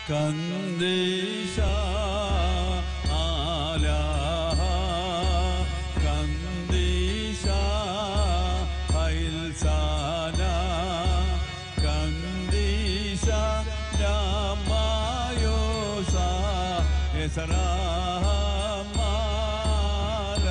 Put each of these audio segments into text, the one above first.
കന്ദേശ ആലാഹ കന്ദേശ ഹൈൽസാന കന്ദേശ രാമായോസ യസരാമാല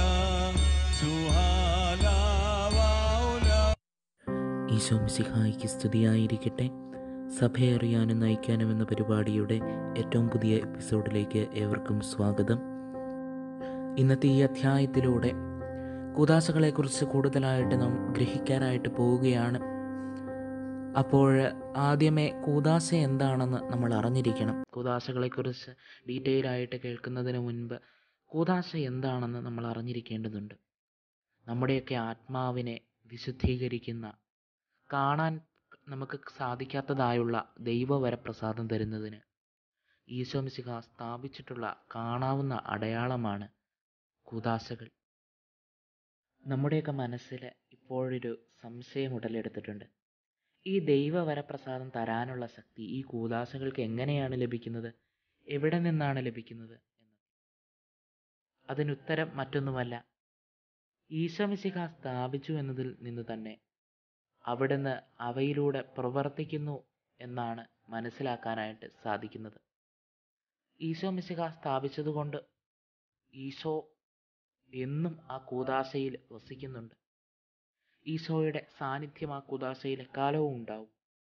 സുഹാല വൗല ഈശോ മിശിഹായിക്ക് സ്തുതിയായിരിക്കട്ടെ സഭയെ അറിയാനും നയിക്കാനും എന്ന പരിപാടിയുടെ ഏറ്റവും പുതിയ എപ്പിസോഡിലേക്ക് ഏവർക്കും സ്വാഗതം ഇന്നത്തെ ഈ അധ്യായത്തിലൂടെ കുദാശകളെക്കുറിച്ച് കൂടുതലായിട്ട് നാം ഗ്രഹിക്കാനായിട്ട് പോവുകയാണ് അപ്പോൾ ആദ്യമേ കൂതാശ എന്താണെന്ന് നമ്മൾ അറിഞ്ഞിരിക്കണം കൂതാശകളെക്കുറിച്ച് ഡീറ്റെയിൽ ആയിട്ട് കേൾക്കുന്നതിന് മുൻപ് കൂതാശ എന്താണെന്ന് നമ്മൾ അറിഞ്ഞിരിക്കേണ്ടതുണ്ട് നമ്മുടെയൊക്കെ ആത്മാവിനെ വിശുദ്ധീകരിക്കുന്ന കാണാൻ നമുക്ക് സാധിക്കാത്തതായുള്ള ദൈവവരപ്രസാദം തരുന്നതിന് ഈശോമിശിഹ സ്ഥാപിച്ചിട്ടുള്ള കാണാവുന്ന അടയാളമാണ് കൂതാശകൾ നമ്മുടെയൊക്കെ മനസ്സിൽ ഇപ്പോഴൊരു സംശയം ഉടലെടുത്തിട്ടുണ്ട് ഈ ദൈവവരപ്രസാദം തരാനുള്ള ശക്തി ഈ കൂതാശകൾക്ക് എങ്ങനെയാണ് ലഭിക്കുന്നത് എവിടെ നിന്നാണ് ലഭിക്കുന്നത് എന്ന് അതിനുത്തരം മറ്റൊന്നുമല്ല ഈശോമിശിഹ സ്ഥാപിച്ചു എന്നതിൽ നിന്ന് തന്നെ അവിടുന്ന് അവയിലൂടെ പ്രവർത്തിക്കുന്നു എന്നാണ് മനസ്സിലാക്കാനായിട്ട് സാധിക്കുന്നത് ഈശോ മിശിഹ സ്ഥാപിച്ചതുകൊണ്ട് ഈശോ എന്നും ആ കൂതാശയിൽ വസിക്കുന്നുണ്ട് ഈശോയുടെ സാന്നിധ്യം ആ കൂതാശയിൽ എക്കാലവും ഉണ്ടാവും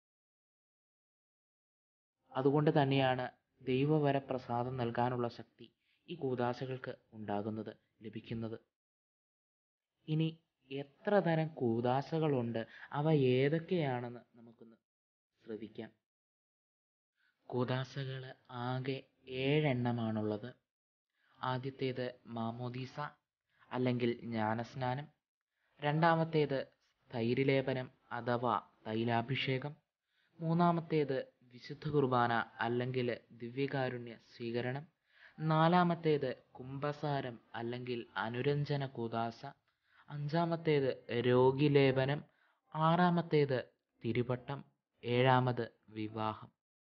അതുകൊണ്ട് തന്നെയാണ് ദൈവവരപ്രസാദം നൽകാനുള്ള ശക്തി ഈ കൂതാശകൾക്ക് ഉണ്ടാകുന്നത് ലഭിക്കുന്നത് ഇനി എത്ര തരം കൂതാശകളുണ്ട് അവ ഏതൊക്കെയാണെന്ന് നമുക്കൊന്ന് ശ്രദ്ധിക്കാം കൂതാശകൾ ആകെ ഏഴെണ്ണമാണുള്ളത് ആദ്യത്തേത് മാമോദീസ അല്ലെങ്കിൽ ജ്ഞാനസ്നാനം രണ്ടാമത്തേത് തൈരിലേപനം അഥവാ തൈലാഭിഷേകം മൂന്നാമത്തേത് വിശുദ്ധ കുർബാന അല്ലെങ്കിൽ ദിവ്യകാരുണ്യ സ്വീകരണം നാലാമത്തേത് കുംഭസാരം അല്ലെങ്കിൽ അനുരഞ്ജന കൂതാശ അഞ്ചാമത്തേത് രോഗിലേപനം ആറാമത്തേത് തിരുവട്ടം ഏഴാമത് വിവാഹം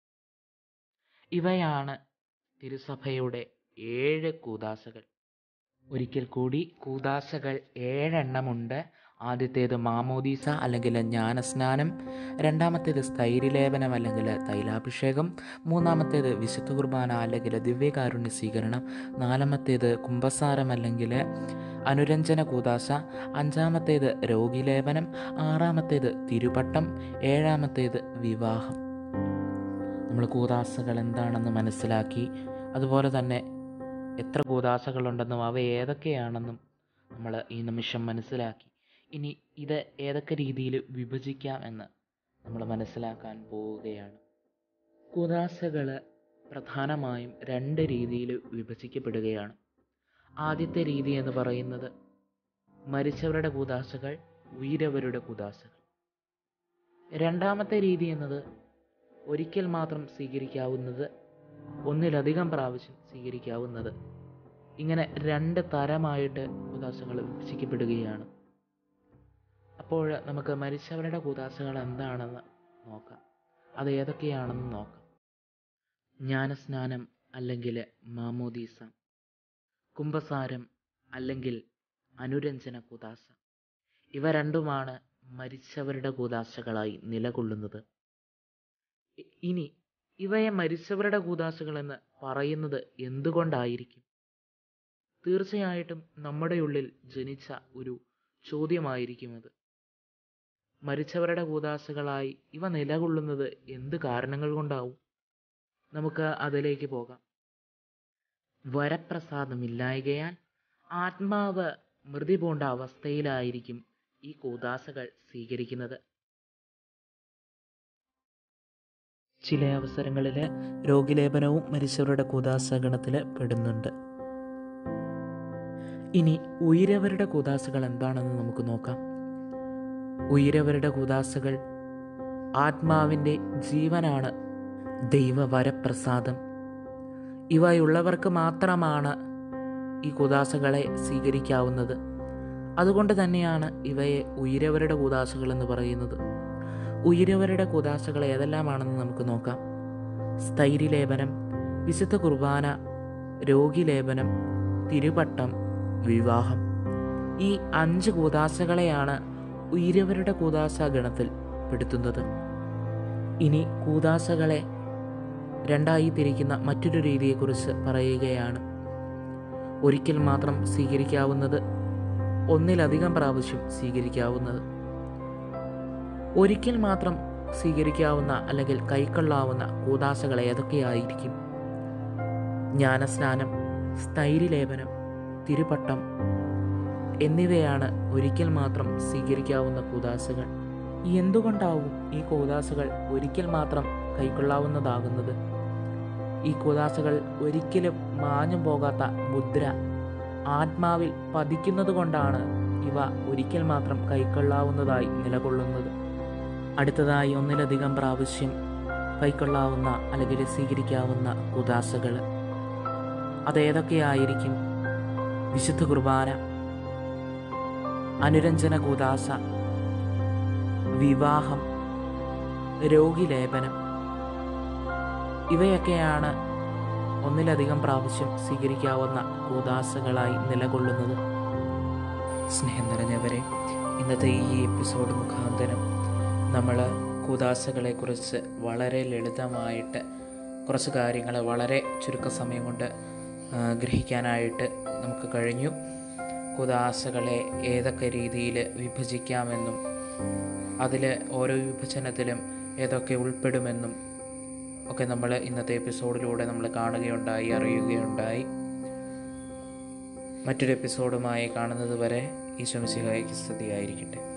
ഇവയാണ് തിരുസഭയുടെ ഏഴ് കൂതാശകൾ ഒരിക്കൽ കൂടി കൂതാശകൾ ഏഴെണ്ണമുണ്ട് ആദ്യത്തേത് മാമോദീസ അല്ലെങ്കിൽ ജ്ഞാനസ്നാനം രണ്ടാമത്തേത് സ്ഥൈര്യലേപനം അല്ലെങ്കിൽ തൈലാഭിഷേകം മൂന്നാമത്തേത് വിശുദ്ധ കുർബാന അല്ലെങ്കിൽ ദിവ്യകാരുണ്യ സ്വീകരണം നാലാമത്തേത് കുംഭസാരം അല്ലെങ്കിൽ അനുരഞ്ജന കൂതാശ അഞ്ചാമത്തേത് രോഗിലേപനം ആറാമത്തേത് തിരുപട്ടം ഏഴാമത്തേത് വിവാഹം നമ്മൾ കൂതാശകൾ എന്താണെന്ന് മനസ്സിലാക്കി അതുപോലെ തന്നെ എത്ര കൂതാശകളുണ്ടെന്നും അവ ഏതൊക്കെയാണെന്നും നമ്മൾ ഈ നിമിഷം മനസ്സിലാക്കി ഇനി ഇത് ഏതൊക്കെ രീതിയിൽ വിഭജിക്കാം എന്ന് നമ്മൾ മനസ്സിലാക്കാൻ പോവുകയാണ് കൂതാശകൾ പ്രധാനമായും രണ്ട് രീതിയിൽ വിഭജിക്കപ്പെടുകയാണ് ആദ്യത്തെ രീതി എന്ന് പറയുന്നത് മരിച്ചവരുടെ കൂതാശകൾ ഉയരവരുടെ കൂതാശകൾ രണ്ടാമത്തെ രീതി എന്നത് ഒരിക്കൽ മാത്രം സ്വീകരിക്കാവുന്നത് ഒന്നിലധികം പ്രാവശ്യം സ്വീകരിക്കാവുന്നത് ഇങ്ങനെ രണ്ട് തരമായിട്ട് കൂതാശകൾ വിഭജിക്കപ്പെടുകയാണ് അപ്പോൾ നമുക്ക് മരിച്ചവരുടെ കൂതാശകൾ എന്താണെന്ന് നോക്കാം അത് ഏതൊക്കെയാണെന്ന് നോക്കാം ജ്ഞാനസ്നാനം അല്ലെങ്കിൽ മാമോദീസ കുംഭസാരം അല്ലെങ്കിൽ അനുരഞ്ജന കൂതാശ ഇവ രണ്ടുമാണ് മരിച്ചവരുടെ കൂതാശകളായി നിലകൊള്ളുന്നത് ഇ- ഇനി ഇവയെ മരിച്ചവരുടെ കൂതാശകൾ എന്ന് പറയുന്നത് എന്തുകൊണ്ടായിരിക്കും തീർച്ചയായിട്ടും നമ്മുടെ ഉള്ളിൽ ജനിച്ച ഒരു ചോദ്യമായിരിക്കും അത് മരിച്ചവരുടെ കൂതാശകളായി ഇവ നിലകൊള്ളുന്നത് എന്ത് കാരണങ്ങൾ കൊണ്ടാവും നമുക്ക് അതിലേക്ക് പോകാം വരപ്രസാദമില്ലായകയാൽ ആത്മാവ് മൃതി പൂണ്ട അവസ്ഥയിലായിരിക്കും ഈ കൂതാശകൾ സ്വീകരിക്കുന്നത് ചില അവസരങ്ങളിൽ രോഗിലേപനവും മരിച്ചവരുടെ കൂതാശഗണത്തിൽ പെടുന്നുണ്ട് ഇനി ഉയരവരുടെ കൂതാശകൾ എന്താണെന്ന് നമുക്ക് നോക്കാം ഉയരവരുടെ കൂതാശകൾ ആത്മാവിൻ്റെ ജീവനാണ് ദൈവവരപ്രസാദം ഇവയുള്ളവർക്ക് മാത്രമാണ് ഈ കൂതാശകളെ സ്വീകരിക്കാവുന്നത് അതുകൊണ്ട് തന്നെയാണ് ഇവയെ ഉയരവരുടെ കൂതാശകൾ എന്ന് പറയുന്നത് ഉയരവരുടെ കൂതാശകൾ ഏതെല്ലാമാണെന്ന് നമുക്ക് നോക്കാം സ്ഥൈര്യലേപനം വിശുദ്ധ കുർബാന രോഗിലേപനം തിരുപട്ടം വിവാഹം ഈ അഞ്ച് കൂതാശകളെയാണ് ഉയരവരുടെ കൂതാശ ഗണത്തിൽ പെടുത്തുന്നത് ഇനി കൂതാശകളെ രണ്ടായി തിരിക്കുന്ന മറ്റൊരു രീതിയെക്കുറിച്ച് പറയുകയാണ് ഒരിക്കൽ മാത്രം സ്വീകരിക്കാവുന്നത് ഒന്നിലധികം പ്രാവശ്യം സ്വീകരിക്കാവുന്നത് ഒരിക്കൽ മാത്രം സ്വീകരിക്കാവുന്ന അല്ലെങ്കിൽ കൈക്കൊള്ളാവുന്ന കൂതാശകൾ ഏതൊക്കെയായിരിക്കും ജ്ഞാനസ്നാനം സ്ഥൈര്യലേപനം തിരുപട്ടം എന്നിവയാണ് ഒരിക്കൽ മാത്രം സ്വീകരിക്കാവുന്ന കൂതാശകൾ എന്തുകൊണ്ടാവും ഈ കൂതാശകൾ ഒരിക്കൽ മാത്രം കൈക്കൊള്ളാവുന്നതാകുന്നത് ഈ കൂതാശകൾ ഒരിക്കലും മാഞ്ഞു പോകാത്ത മുദ്ര ആത്മാവിൽ പതിക്കുന്നത് കൊണ്ടാണ് ഇവ ഒരിക്കൽ മാത്രം കൈക്കൊള്ളാവുന്നതായി നിലകൊള്ളുന്നത് അടുത്തതായി ഒന്നിലധികം പ്രാവശ്യം കൈക്കൊള്ളാവുന്ന അല്ലെങ്കിൽ സ്വീകരിക്കാവുന്ന കുദാശകൾ അതേതൊക്കെയായിരിക്കും വിശുദ്ധ കുർബാന അനുരഞ്ജന കൂദാശ വിവാഹം രോഗിലേപനം ഇവയൊക്കെയാണ് ഒന്നിലധികം പ്രാവശ്യം സ്വീകരിക്കാവുന്ന കൂദാശകളായി നിലകൊള്ളുന്നത് സ്നേഹം നിറഞ്ഞവരെ ഇന്നത്തെ ഈ എപ്പിസോഡ് മുഖാന്തരം നമ്മൾ കൂദാശകളെക്കുറിച്ച് വളരെ ലളിതമായിട്ട് കുറച്ച് കാര്യങ്ങൾ വളരെ ചുരുക്ക സമയം കൊണ്ട് ആ, ഗ്രഹിക്കാനായിട്ട് നമുക്ക് കഴിഞ്ഞു കൂദാശകളെ ഏതൊക്കെ രീതിയിൽ വിഭജിക്കാമെന്നും അതിൽ ഓരോ വിഭജനത്തിലും ഏതൊക്കെ ഉൾപ്പെടുമെന്നും ഒക്കെ നമ്മൾ ഇന്നത്തെ എപ്പിസോഡിലൂടെ നമ്മൾ കാണുകയുണ്ടായി അറിയുകയുണ്ടായി മറ്റൊരു എപ്പിസോഡുമായി കാണുന്നത് വരെ ഈശോ മിശിഹായ്ക്ക് സ്തുതിയായിരിക്കട്ടെ